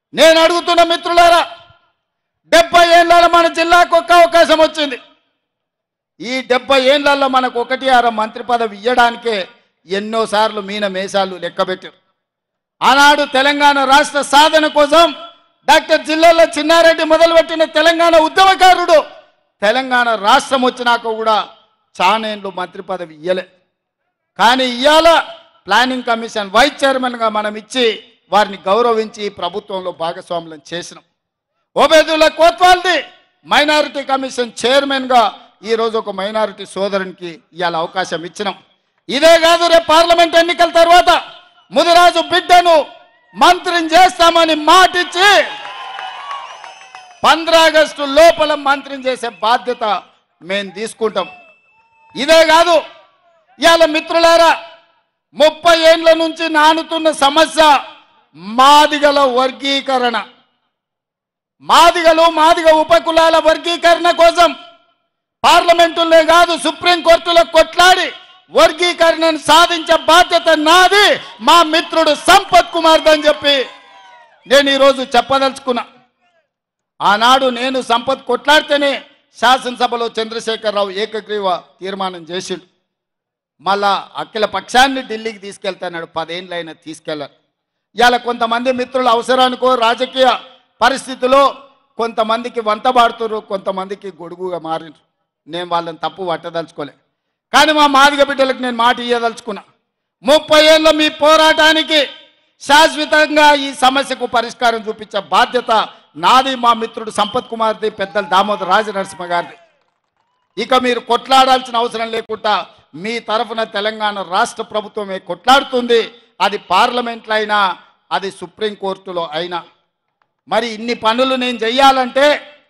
నేను అడుగుతున్న మిత్రులారా డెబ్బై ఏళ్ళ మన జిల్లాకు ఒక్క అవకాశం వచ్చింది ఈ డెబ్బై ఏళ్లలో మనకు ఒకటి అర మంత్రి పదవి ఇవ్వడానికే ఎన్నోసార్లు మీన మేషాలు లెక్కబెట్టారు ఆనాడు తెలంగాణ రాష్ట్ర సాధన కోసం డాక్టర్ జిల్లాలో చిన్నారెడ్డి మొదలుపెట్టిన తెలంగాణ ఉద్యమకారుడు తెలంగాణ రాష్ట్రం వచ్చినాక కూడా చానేళ్ళు మంత్రి పదవి ఇయ్యలే కానీ ఇవాళ ప్లానింగ్ కమిషన్ వైస్ చైర్మన్గా మనం ఇచ్చి వారిని గౌరవించి ఈ ప్రభుత్వంలో భాగస్వాములను చేసినాం ఓబేదుల్లా కోత్వాల్ది మైనారిటీ కమిషన్ చైర్మన్గా ఈరోజు ఒక మైనారిటీ సోదరునికి ఇవాళ అవకాశం ఇచ్చినాం ఇదే కాదు రేపు పార్లమెంట్ ఎన్నికల తర్వాత ముదిరాజు బిడ్డను మంత్రిని చేస్తామని మాటిచ్చి ఆగస్టు లోపల మంత్రిని చేసే బాధ్యత మేము తీసుకుంటాం ఇదే కాదు ఇవాళ మిత్రులారా ముప్పై ఏండ్ల నుంచి నానుతున్న సమస్య మాదిగల వర్గీకరణ మాదిగలు మాదిగ ఉపకులాల వర్గీకరణ కోసం పార్లమెంటులే కాదు సుప్రీంకోర్టులో కొట్లాడి వర్గీకరణను సాధించే బాధ్యత నాది మా మిత్రుడు సంపత్ కుమార్ అని చెప్పి నేను ఈరోజు చెప్పదలుచుకున్నా ఆనాడు నేను సంపత్ కొట్లాడితేనే శాసనసభలో చంద్రశేఖరరావు ఏకగ్రీవ తీర్మానం చేసిండు మళ్ళా అఖిల పక్షాన్ని ఢిల్లీకి తీసుకెళ్తాడు పదేళ్ళైనా తీసుకెళ్ళారు ఇవాళ కొంతమంది మిత్రుల అవసరానికో రాజకీయ పరిస్థితిలో కొంతమందికి వంతబాడుతున్నారు కొంతమందికి గొడుగుగా మారినారు నేను వాళ్ళని తప్పు పట్టదలుచుకోలే కానీ మా మాదిగ బిడ్డలకు నేను మాట ఇయ్యదలుచుకున్నా ముప్పై ఏళ్ళ మీ పోరాటానికి శాశ్వతంగా ఈ సమస్యకు పరిష్కారం చూపించే బాధ్యత నాది మా మిత్రుడు సంపత్ కుమార్ది పెద్దలు దామోదర్ రాజ నరసింహ గారిది ఇక మీరు కొట్లాడాల్సిన అవసరం లేకుండా మీ తరఫున తెలంగాణ రాష్ట్ర ప్రభుత్వమే కొట్లాడుతుంది అది పార్లమెంట్లో అయినా అది సుప్రీంకోర్టులో అయినా మరి ఇన్ని పనులు నేను చెయ్యాలంటే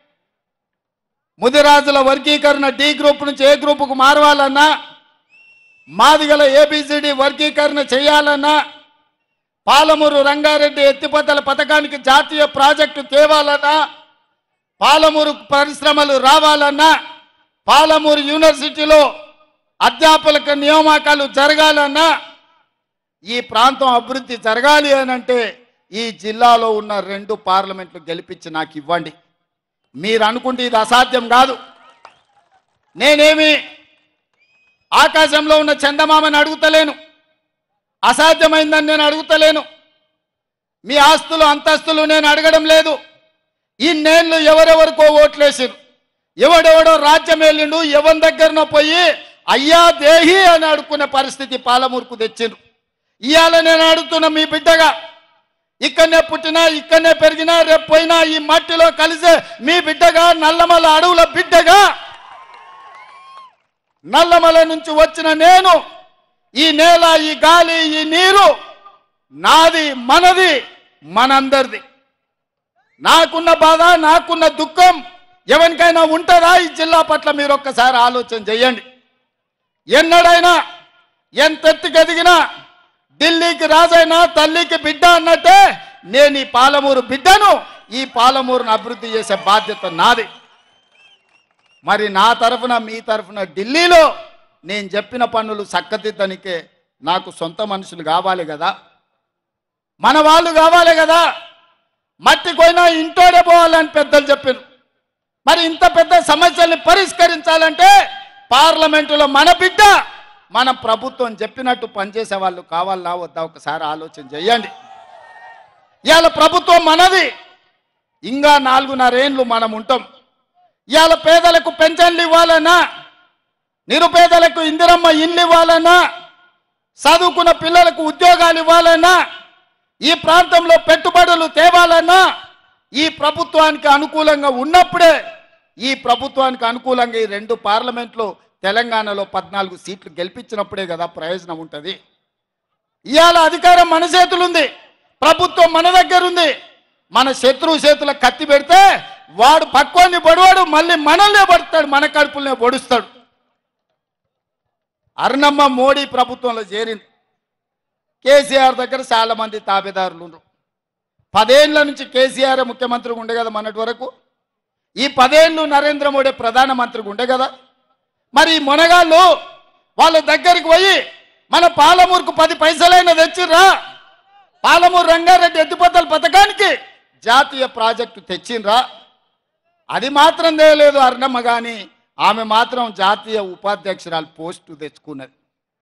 ముదిరాజుల వర్గీకరణ డి గ్రూప్ నుంచి ఏ గ్రూపుకు మారవాలన్నా మాదిగల ఏబిసిడి వర్గీకరణ చేయాలన్నా పాలమూరు రంగారెడ్డి ఎత్తిపోతల పథకానికి జాతీయ ప్రాజెక్టు తేవాలన్నా పాలమూరు పరిశ్రమలు రావాలన్నా పాలమూరు యూనివర్సిటీలో అధ్యాపక నియామకాలు జరగాలన్నా ఈ ప్రాంతం అభివృద్ధి జరగాలి అని అంటే ఈ జిల్లాలో ఉన్న రెండు పార్లమెంట్లు గెలిపించి నాకు ఇవ్వండి మీరు అనుకుంటే ఇది అసాధ్యం కాదు నేనేమి ఆకాశంలో ఉన్న చందమామని అడుగుతలేను అసాధ్యమైందని నేను అడుగుతలేను మీ ఆస్తులు అంతస్తులు నేను అడగడం లేదు ఇన్నేళ్ళు ఎవరెవరికో ఓట్లేసారు ఎవడెవడో రాజ్యం వెళ్ళిండు ఎవరి దగ్గరనో పోయి అయ్యా దేహి అని అడుక్కునే పరిస్థితి పాలమూరుకు తెచ్చిండ్రు ఇవాళ నేను అడుగుతున్న మీ బిడ్డగా ఇక్కడనే పుట్టినా ఇక్కడనే పెరిగినా రేపు పోయినా ఈ మట్టిలో కలిసే మీ బిడ్డగా నల్లమల అడవుల బిడ్డగా నల్లమల నుంచి వచ్చిన నేను ఈ నేల ఈ గాలి ఈ నీరు నాది మనది మనందరిది నాకున్న బాధ నాకున్న దుఃఖం ఎవరికైనా ఉంటుందా ఈ జిల్లా పట్ల మీరు ఒక్కసారి ఆలోచన చేయండి ఎన్నడైనా ఎంత ఎత్తుకు ఎదిగినా ఢిల్లీకి రాజైనా తల్లికి బిడ్డ అన్నట్టే నేను ఈ పాలమూరు బిడ్డను ఈ పాలమూరును అభివృద్ధి చేసే బాధ్యత నాది మరి నా తరఫున మీ తరఫున ఢిల్లీలో నేను చెప్పిన పనులు చక్కదిద్దనికే నాకు సొంత మనుషులు కావాలి కదా మన వాళ్ళు కావాలి కదా మట్టి పోయినా ఇంటోడే పోవాలని పెద్దలు చెప్పారు మరి ఇంత పెద్ద సమస్యల్ని పరిష్కరించాలంటే పార్లమెంటులో మన బిడ్డ మన ప్రభుత్వం చెప్పినట్టు పనిచేసే వాళ్ళు కావాలా వద్దా ఒకసారి ఆలోచన చేయండి ఇవాళ ప్రభుత్వం మనది ఇంకా నాలుగున్నరేండ్లు మనం ఉంటాం ఇవాళ పేదలకు పెన్షన్లు ఇవ్వాలన్నా నిరుపేదలకు ఇందిరమ్మ ఇండ్లు ఇవ్వాలన్నా చదువుకున్న పిల్లలకు ఉద్యోగాలు ఇవ్వాలన్నా ఈ ప్రాంతంలో పెట్టుబడులు తేవాలన్నా ఈ ప్రభుత్వానికి అనుకూలంగా ఉన్నప్పుడే ఈ ప్రభుత్వానికి అనుకూలంగా ఈ రెండు పార్లమెంట్లో తెలంగాణలో పద్నాలుగు సీట్లు గెలిపించినప్పుడే కదా ప్రయోజనం ఉంటుంది ఇవాళ అధికారం మన చేతులుంది ప్రభుత్వం మన దగ్గర ఉంది మన శత్రువు చేతుల కత్తి పెడితే వాడు పక్వాన్ని పడివాడు మళ్ళీ మనల్నే పడతాడు మన కడుపులనే పొడుస్తాడు అరుణమ్మ మోడీ ప్రభుత్వంలో చేరింది కేసీఆర్ దగ్గర చాలా మంది తాబేదారులు ఉన్నారు పదేళ్ల నుంచి కేసీఆర్ ముఖ్యమంత్రిగా ఉండే కదా మొన్నటి వరకు ఈ పదేళ్ళు నరేంద్ర మోడీ ప్రధానమంత్రిగా ఉండే కదా మరి ఈ మొనగాళ్ళు వాళ్ళ దగ్గరికి పోయి మన పాలమూరుకు పది పైసలైనా తెచ్చిర్రా పాలమూరు రంగారెడ్డి ఎత్తిపోతల పథకానికి జాతీయ ప్రాజెక్టు తెచ్చిండ్రా అది మాత్రం తేలేదు అర్ణమ్మ కానీ ఆమె మాత్రం జాతీయ ఉపాధ్యక్షురాలు పోస్టు తెచ్చుకున్నది